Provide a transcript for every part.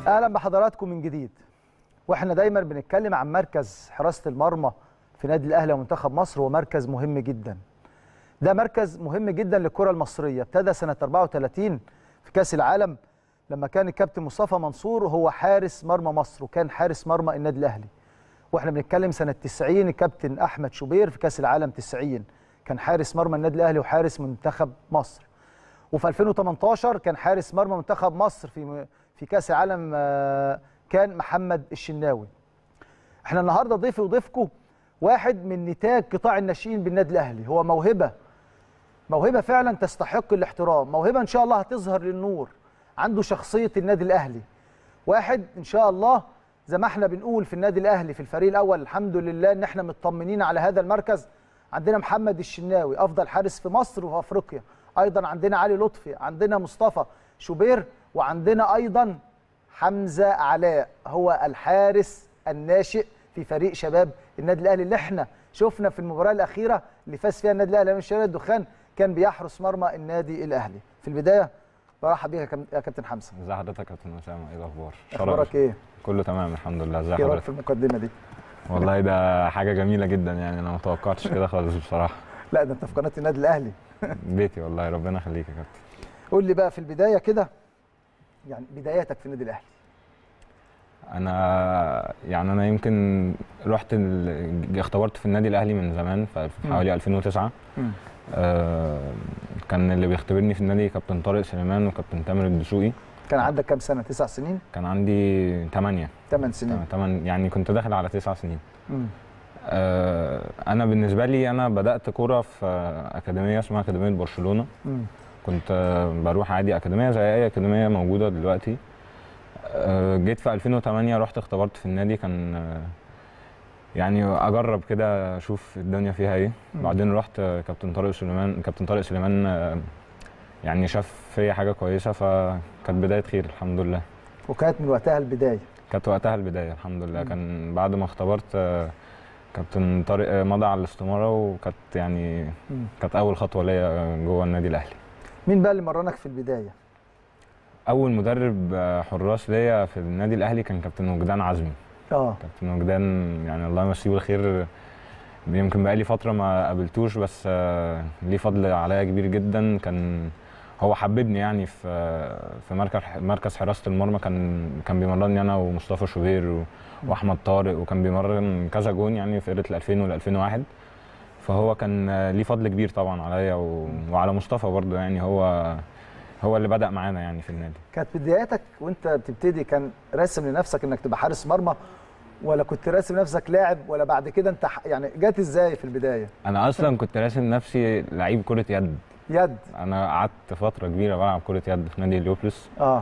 اهلا بحضراتكم من جديد واحنا دايما بنتكلم عن مركز حراسه المرمى في نادي الاهلي ومنتخب مصر هو مركز مهم جدا ده مركز مهم جدا للكره المصريه ابتدى سنه 34 في كاس العالم لما كان الكابتن مصطفى منصور هو حارس مرمى مصر وكان حارس مرمى النادي الاهلي واحنا بنتكلم سنه 90 الكابتن احمد شوبير في كاس العالم 90 كان حارس مرمى النادي الاهلي وحارس منتخب مصر وفي 2018 كان حارس مرمى منتخب مصر في في كاس العالم آه، كان محمد الشناوي احنا النهارده ضيفي وضيفكم واحد من نتاج قطاع الناشئين بالنادي الاهلي هو موهبه موهبه فعلا تستحق الاحترام موهبه ان شاء الله هتظهر للنور عنده شخصيه النادي الاهلي واحد ان شاء الله زي ما احنا بنقول في النادي الاهلي في الفريق الاول الحمد لله ان احنا مطمنين على هذا المركز عندنا محمد الشناوي افضل حارس في مصر وفي افريقيا ايضا عندنا علي لطفي عندنا مصطفى شوبير وعندنا ايضا حمزه علاء هو الحارس الناشئ في فريق شباب النادي الاهلي اللي احنا شفنا في المباراه الاخيره اللي فاز فيها النادي الاهلي من شارع الدخان كان بيحرس مرمى النادي الاهلي في البدايه برحب بيك يا كاب- يا كابتن حمزه ازي حضرتك يا كابتن اسامه ايه الاخبار اخبارك ايه كله تمام الحمد لله ازي ايه رايك حضرتك في المقدمه دي والله ده حاجه جميله جدا يعني انا ما توقعتش كده خالص بصراحه لا ده انت في قناه النادي الاهلي بيتي والله ربنا يخليك يا كابتن قول لي بقى في البدايه كده يعني بداياتك في النادي الاهلي انا يعني انا يمكن رحت ال... اختبرت في النادي الاهلي من زمان في مم. حوالي 2009 آه كان اللي بيختبرني في النادي كابتن طارق سليمان وكابتن تامر الدسوقي كان عندك كام سنه تسع سنين كان عندي 8 ثمان سنين 8 يعني كنت داخل على 9 سنين مم. آه انا بالنسبه لي انا بدات كوره في اكاديميه اسمها اكاديميه برشلونه مم. كنت آه، بروح عادي اكاديميه زي اي اكاديميه موجوده دلوقتي آه، جيت في 2008 رحت اختبرت في النادي كان آه، يعني اجرب كده اشوف الدنيا فيها ايه مم. بعدين رحت آه، كابتن طارق سليمان كابتن طارق سليمان آه، يعني شاف فيا حاجه كويسه فكانت بدايه خير الحمد لله وكانت من وقتها البدايه كانت وقتها البدايه الحمد لله مم. كان بعد ما اختبرت آه، كابتن طارق آه، مضى على الاستماره وكانت يعني مم. كانت اول خطوه ليا جوه النادي الاهلي مين بقى اللي مرنك في البدايه اول مدرب آه، حراس ليا في النادي الاهلي كان كابتن وجدان عزمي اه كابتن وجدان يعني الله يمسيه بالخير يمكن بقالي فتره ما قابلتوش بس آه، ليه فضل عليا كبير جدا كان هو حببني يعني في في مركز مركز حراسه المرمى كان كان بيمرني انا ومصطفى شوبير و- واحمد طارق وكان بيمرن كذا جون يعني في فرقه ال 2000 وال 2001 فهو كان آه، ليه فضل كبير طبعا عليا و- وعلى مصطفى برضه يعني هو هو اللي بدأ معانا يعني في النادي كانت بداياتك وانت بتبتدي كان راسم لنفسك انك تبقى حارس مرمى ولا كنت راسم نفسك لاعب ولا بعد كده انت ح- يعني جات ازاي في البدايه انا اصلا كنت راسم نفسي لعيب كره يد يد انا قعدت فتره كبيره بلعب كره يد في نادي اليوبلس اه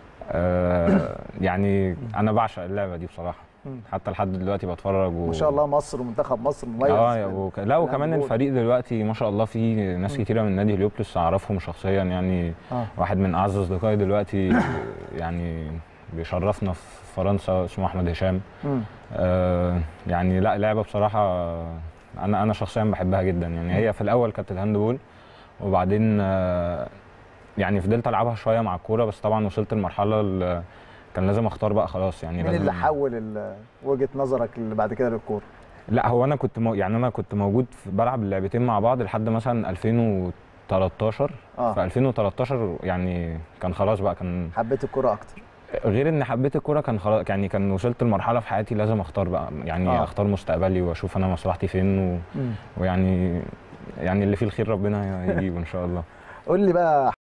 آه يعني انا بعشق اللعبه دي بصراحه مم. حتى لحد دلوقتي بتفرج و... ما شاء الله مصر ومنتخب مصر مميز اه في- يا وك... لا وكمان الهاندبول. الفريق دلوقتي ما شاء الله فيه ناس مم. كتيره من نادي اليوبلس اعرفهم شخصيا يعني اه واحد من اعز اصدقائي دلوقتي يعني بيشرفنا في فرنسا اسمه احمد هشام مم. آه يعني لا لعبه بصراحه انا انا شخصيا بحبها جدا يعني هي في الاول كانت الهاندبول وبعدين آه يعني فضلت العبها شويه مع الكوره بس طبعا وصلت لمرحله ال- كان لازم اختار بقى خلاص يعني مين لازم اللي حول ال- وجهه نظرك اللي بعد كده للكوره لا هو انا كنت مو... يعني انا كنت موجود في بلعب اللعبتين مع بعض لحد مثلا 2013 اه في 2013 يعني كان خلاص بقى كان حبيت الكوره اكتر غير ان حبيت الكوره كان خلاص يعني كان وصلت لمرحله في حياتي لازم اختار بقى يعني آه. آه. اختار مستقبلي واشوف انا مصلحتي فين و... مم. ويعني يعني اللي فيه الخير ربنا هيجيبه ان شاء الله قول لي بقى